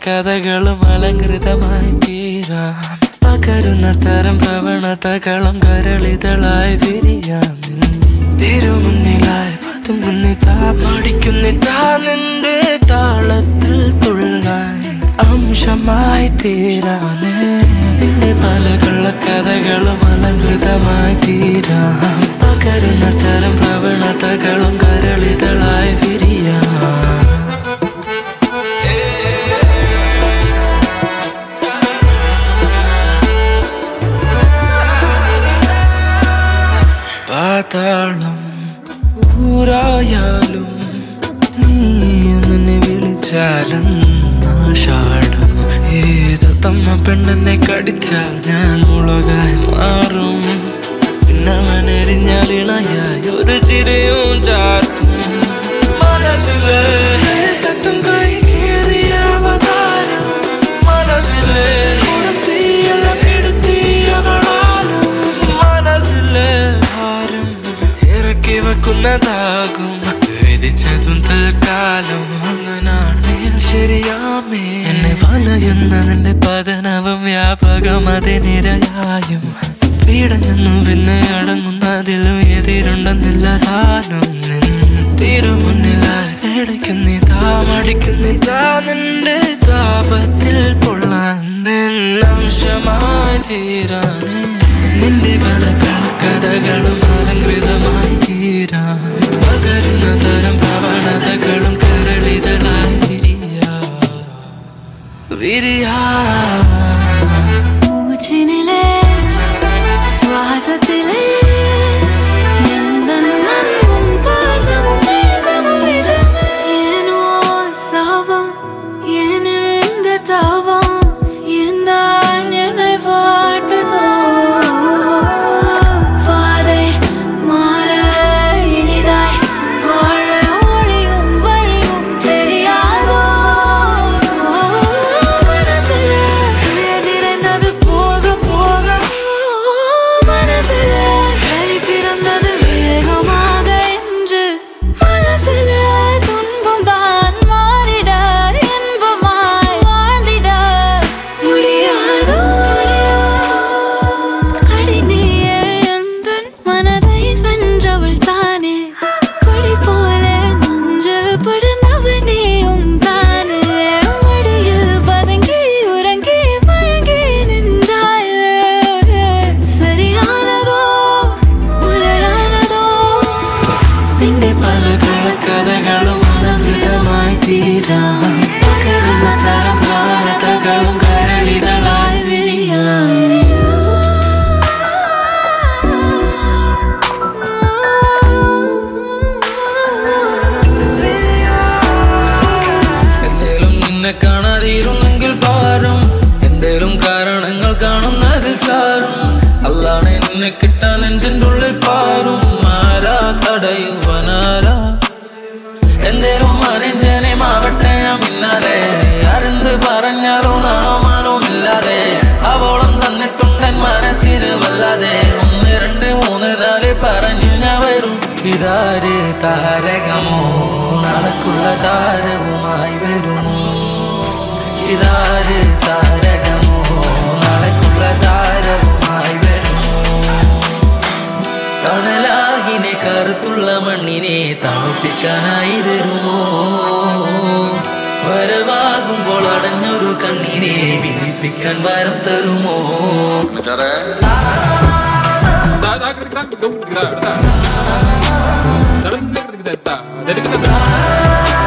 കഥകളും അലങ്കൃതമായി തീരാം പകരുന്ന തരം പ്രവണതകളും കരളിതളായി വിരിയാം തിരുമുന്നിലായി പതുങ്ങുന്നിതാ മടിക്കുന്നിതാ നിന്റെ താളത്തിൽ തുള്ളാൻ അംശമായി തീരാനേ നിന്റെ പല കള്ളക്കഥകളും അലങ്കൃതമായി തീരാം പകരുന്ന തരം പ്രവണതകളും കരളിതളായി വിരിയാം പാതാളം ഊരായാലും നീ എന്നെ വിളിച്ചാലും ആഷാഢം ഏത് തമ്മ പെണ്ണെന്നെ കടിച്ചാൽ ഞാൻ മുളകായി മാറും പിന്നവനെറിഞ്ഞാൽ ഇണയായി ഒരു ചിരയും ചാർത്തും മനസ്സിലെ തട്ടും കൈ കീറിയ അവതാരം മനസ്സിലെ തീയെല്ലാം കെടുത്തിയവളാലും മനസ്സിലെ ഭാരം ഇറക്കി വെക്കുന്നതാകും വിധിച്ചതും തൽക്കാലം അങ്ങനാണെങ്കിൽ ശരിയാമേ എന്നെ വലയുന്നതിന്റെ പതനവും വ്യാപകം അതിനിരയായും പീഡഞ്ഞെന്നു പിന്നെ അടങ്ങുന്നതിലും എതിരുണ്ടെന്നില്ല താനും നിൻ തിരുമുന്നിലായി ഇടയ്ക്കുന്നിതാ മടിക്കുന്നിതാ നിന്റെ താപത്തിൽ പൊള്ളാൻ നിന്നംശമായി തീരാനേ നിന്റെ പല കഥകളും അലങ്കൃതമായി തീരാം പകരുന്ന തരം പ്രവണതകളും കരളിതളായി വിരിയാ വിരിയാ മൂച്ചിനിലെ ശ്വാസത്തിലെ എന്തെന്നും പാസമും நேசமும் நிஜமே. ஏனோ சாபம், ஏன் இந்த தாபம், ஏன் தான் என்னை வாட்டுதோ? பாதை மாற இனிதாய் வாழ ஒளியும் வழியும் தெரியாதோ மனசுல நிறைந்தது போக போக மனசுல வலி பிறந்தது வேகமாக என்று மனசுல துன்பம் தான் மாறிட இன்பமாய் வாழ்ந்திட முடியாதோ அடி நீயே எந்தன் மனதை வென்றவள் தானே கொடி போல நெஞ்சில் படுந்தவள் நீயும் தானே மடியில் பதுங்கி உறங்கி மயங்கி நின்றாயே சரியானதோ മുതലാണതോ നിന്റെ പല കഥകളും അലങ്കൃതമായി തീരാം പകരുന്ന തരം പ്രവണതകളും കരളിതളായി വിരിയാം എന്തേലും നിന്നെ കാണാതിരുന്നെങ്കിൽ പാരും എന്തേലും കാരണങ്ങൾ കാണുന്നതിൽ ചാരും അല്ലാണ് നിന്നെ കിട്ടാൻ നെഞ്ചിൻ്റെ ഉള്ളിൽ പാരും ആരാ തടയുവനാരാ എന്തേലും അനുജനമാവട്ടെ ഞാൻ പിന്നാലെ അരെന്ത് പറഞ്ഞാലോ നാണോ ഇല്ലാതെ അവോളം തന്നിട്ടുണ്ടൻ മനസ്സിന് വല്ലാതെ ഒന്ന് രണ്ട് മൂന്ന് നാല് പറഞ്ഞു ഞാൻ വരും ഇതാര് താരകമോ നാളക്കുള്ള താരവുമായി വരുമോ ഇതാര് താരകമോ നാളക്കുള്ള താരവുമായി വരുമോ തണലാകിനെ കറുത്തുള്ള മണ്ണിനെ തണുപ്പിക്കാനായി വരുമോ വരവാകുമ്പോൾ അടഞ്ഞൊരു കണ്ണിനെ വിരിപ്പിക്കാൻ വരം തരുമോ Jadi kita